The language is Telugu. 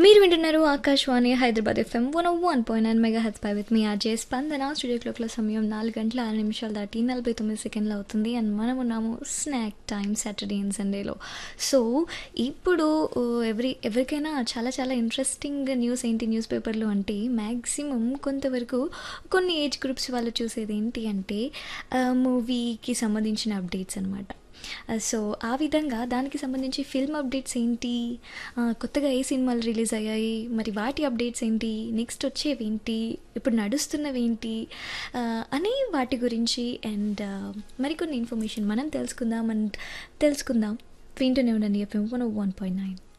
మీరు వింటున్నారు Akashvani Hyderabad FM one one point nine mega హెచ్ పై with me RJ Spandana studio క్లాక్ల సమయం నాలుగు గంటల ఆరు నిమిషాలు దాటి నలభై తొమ్మిది సెకండ్లు అవుతుంది అండ్ మనం ఉన్నాము స్నాక్ టైం సాటర్డే అండ్ సండేలో సో ఇప్పుడు ఎవరి ఎవరికైనా చాలా చాలా ఇంట్రెస్టింగ్ న్యూస్ ఏంటి న్యూస్ పేపర్లు అంటే మ్యాక్సిమం కొంతవరకు కొన్ని ఏజ్ గ్రూప్స్ వాళ్ళు చూసేది ఏంటి అంటే మూవీకి సంబంధించిన అప్డేట్స్ అనమాట సో ఆ విధంగా దానికి సంబంధించి ఫిల్మ్ అప్డేట్స్ ఏంటి ఆ, కొత్తగా ఏ సినిమాలు రిలీజ్ అయ్యాయి మరి వాటి అప్డేట్స్ ఏంటి నెక్స్ట్ వచ్చేవి ఏంటి ఇప్పుడు నడుస్తున్నవి ఏంటి ఆ, అని వాటి గురించి అండ్ మరికొన్ని ఇన్ఫర్మేషన్ మనం తెలుసుకుందాం అండ్ తెలుసుకుందాం వింటూనే ఉండండి FM one one point nine